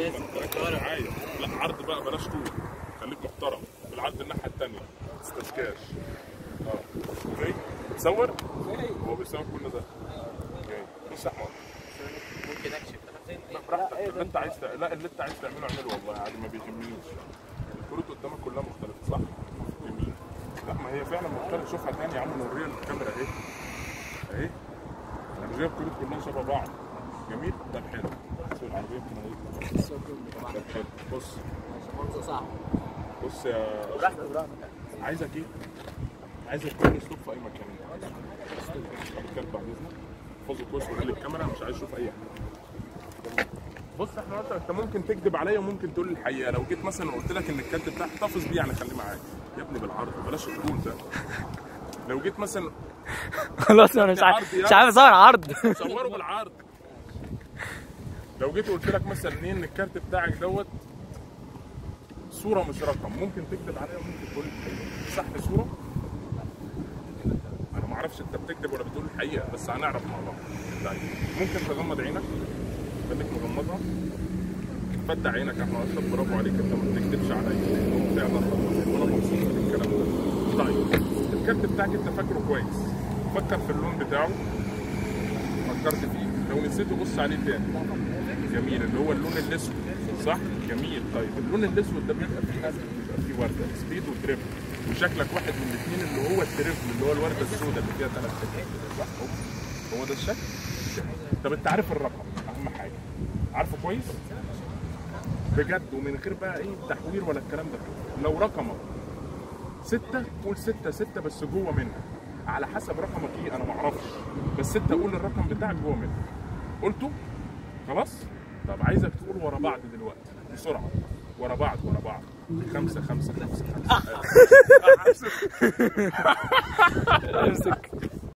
لازم ركز معايا لا عرض بقى بلاش طول خليك محترم بالعرض الناحيه الثانيه ما تستسكاش اه اوكي تصور هو بيصور كل ده جاي بص يا احمد ممكن اكشف لا براحتك اللي انت عايز تع- لا اللي انت عايز تعمله اعمله والله عادي ما بيهمنيش الكروت قدامك كلها مختلفه صح؟ جميل لا ما هي فعلا مختلفه شوفها تاني يا عم نوريها للكاميرا اهي اهي العربيه الكروت كلها شبه بعض جميل طب حلو بص العربيه بتبقى ايه طب حلو بص بص يا عايزك ايه؟ عايزك تعمل ستوب في اي مكان انت عايزه ستوب الكلب بعد اذنك احفظه كويس وقول الكاميرا مش عايز اشوف اي حاجه بص احنا قلت انت ممكن تكذب عليا وممكن تقول لي الحقيقه لو جيت مثلا وقلت لك ان الكارت بتاعك احتفظ بيه يعني خليه معاك يا ابني بالعرض بلاش الطول ده لو جيت مثلا خلاص انا مش عارف مش عارف اصور عرض صوره بالعرض لو جيت وقلت لك مثلا ايه ان الكارت بتاعك دوت صوره مش رقم ممكن تكذب عليا وممكن تقول لي الحقيقه صح صوره انا ما اعرفش انت بتكذب ولا بتقول الحقيقه بس هنعرف مع بعض طيب ممكن تغمض عينك خليك مغمضها فتح عينك يا احمد اشرف برافو عليك انت ما بتكذبش عليا لأنه فعلا رقم وانا مبسوط بالكلام ده طيب الكارت بتاعك انت فاكره كويس فكر في اللون بتاعه فكرت فيه لو نسيته بص عليه تاني جميل اللي هو اللون الاسود صح جميل طيب اللون الاسود ده بيبقى فيه قلب بيبقى فيه ورده سبيد وتريفل وشكلك واحد من الاثنين اللي هو التريفل اللي هو الورده السوداء اللي فيها ثلاث حتت صح هو- هو ده الشكل طب انت عارف الرقم اهم حاجه عارفه كويس بجد ومن غير بقى ايه تحوير ولا الكلام ده لو رقمك ستة قول ستة ستة بس جوه منها على حسب رقمك ايه انا ما اعرفش بس ستة قول الرقم بتاعك جوه منها قلته خلاص طب عايزك تقول ورا بعض دلوقتي بسرعة ورا بعض ورا بعض خمسة خمسة خمسة خمسة امسك